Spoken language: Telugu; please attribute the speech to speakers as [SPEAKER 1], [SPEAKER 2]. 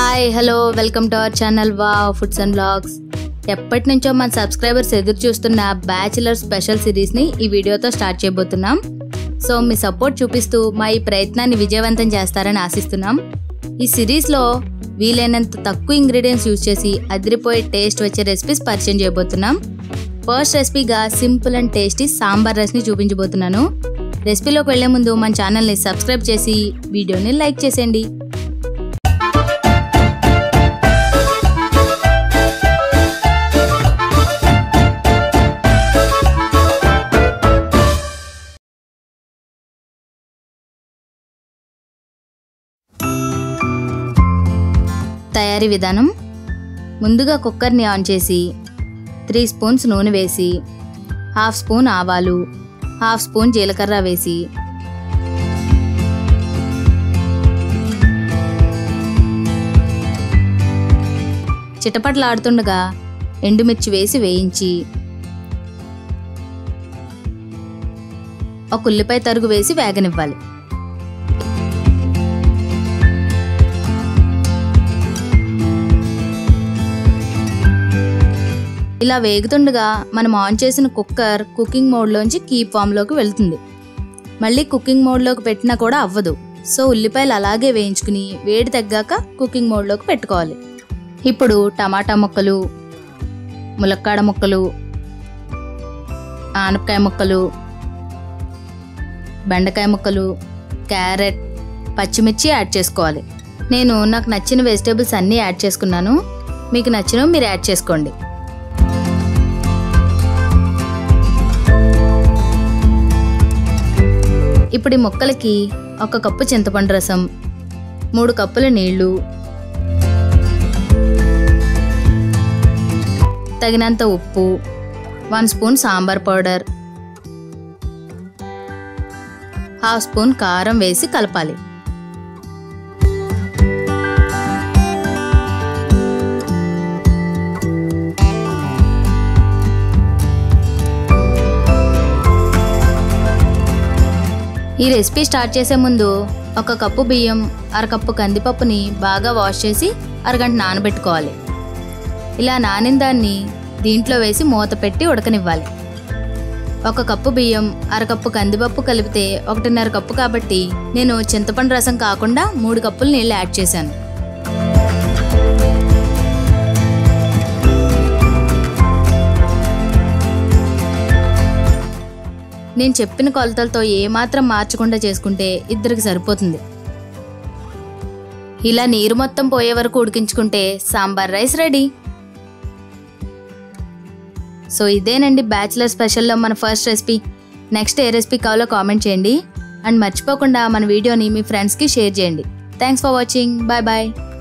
[SPEAKER 1] hi hello welcome to our channel వా ఫుడ్స్ అండ్ బ్లాగ్స్ ఎప్పటి నుంచో మన సబ్స్క్రైబర్స్ ఎదురు చూస్తున్న బ్యాచిలర్ స్పెషల్ సిరీస్ని ఈ వీడియోతో స్టార్ట్ చేయబోతున్నాం సో మీ సపోర్ట్ చూపిస్తూ మా ఈ ప్రయత్నాన్ని విజయవంతం చేస్తారని ఆశిస్తున్నాం ఈ సిరీస్లో వీలైనంత తక్కువ ఇంగ్రీడియంట్స్ యూజ్ చేసి అదిరిపోయే టేస్ట్ వచ్చే రెసిపీస్ పరిచయం చేయబోతున్నాం ఫస్ట్ రెసిపీగా సింపుల్ అండ్ టేస్టీ సాంబార్ రైస్ని చూపించబోతున్నాను రెసిపీలోకి వెళ్లే ముందు మన ఛానల్ని సబ్స్క్రైబ్ చేసి వీడియోని లైక్ చేసేయండి తయారీ విధానం ముందుగా కుక్కర్ని ఆన్ చేసి త్రీ స్పూన్స్ నూనె వేసి హాఫ్ స్పూన్ ఆవాలు హాఫ్ స్పూన్ జీలకర్ర వేసి చిటపటలాడుతుండగా ఎండుమిర్చి వేసి వేయించి ఒక ఉల్లిపాయ తరుగు వేసి వేగనివ్వాలి ఇలా వేగుతుండగా మనం ఆన్ చేసిన కుక్కర్ కుకింగ్ మోడ్లోంచి కీప్ ఫామ్లోకి వెళ్తుంది మళ్ళీ కుకింగ్ మోడ్లోకి పెట్టినా కూడా అవ్వదు సో ఉల్లిపాయలు అలాగే వేయించుకుని వేడి తగ్గాక కుకింగ్ మోడ్లోకి పెట్టుకోవాలి ఇప్పుడు టమాటా ముక్కలు ములక్కాడ ముక్కలు ఆనపకాయ ముక్కలు బెండకాయ ముక్కలు క్యారెట్ పచ్చిమిర్చి యాడ్ చేసుకోవాలి నేను నాకు నచ్చిన వెజిటేబుల్స్ అన్నీ యాడ్ చేసుకున్నాను మీకు నచ్చినవి మీరు యాడ్ చేసుకోండి ఇప్పుడు ఈ మొక్కలకి ఒక కప్పు చింతపండు రసం మూడు కప్పుల నీళ్లు తగినంత ఉప్పు one spoon sambar powder half spoon కారం వేసి కలపాలి ఈ రెసిపీ స్టార్ట్ చేసే ముందు ఒక కప్పు బియ్యం అరకప్పు కందిపప్పుని బాగా వాష్ చేసి అరగంట నానబెట్టుకోవాలి ఇలా నానిన దాన్ని దీంట్లో వేసి మూత పెట్టి ఉడకనివ్వాలి ఒక కప్పు బియ్యం అరకప్పు కందిపప్పు కలిపితే ఒకటిన్నర కప్పు కాబట్టి నేను చింతపండు రసం కాకుండా మూడు కప్పులు నీళ్ళు యాడ్ చేశాను నేను చెప్పిన కొలతలతో ఏమాత్రం మార్చకుండా చేసుకుంటే ఇద్దరికి సరిపోతుంది ఇలా నీరు మొత్తం పోయే వరకు ఉడికించుకుంటే సాంబార్ రైస్ రెడీ సో ఇదేనండి బ్యాచిలర్ స్పెషల్లో మన ఫస్ట్ రెసిపీ నెక్స్ట్ ఏ రెసిపీ కావాలో కామెంట్ చేయండి అండ్ మర్చిపోకుండా మన వీడియోని మీ ఫ్రెండ్స్కి షేర్ చేయండి thanks for watching bye bye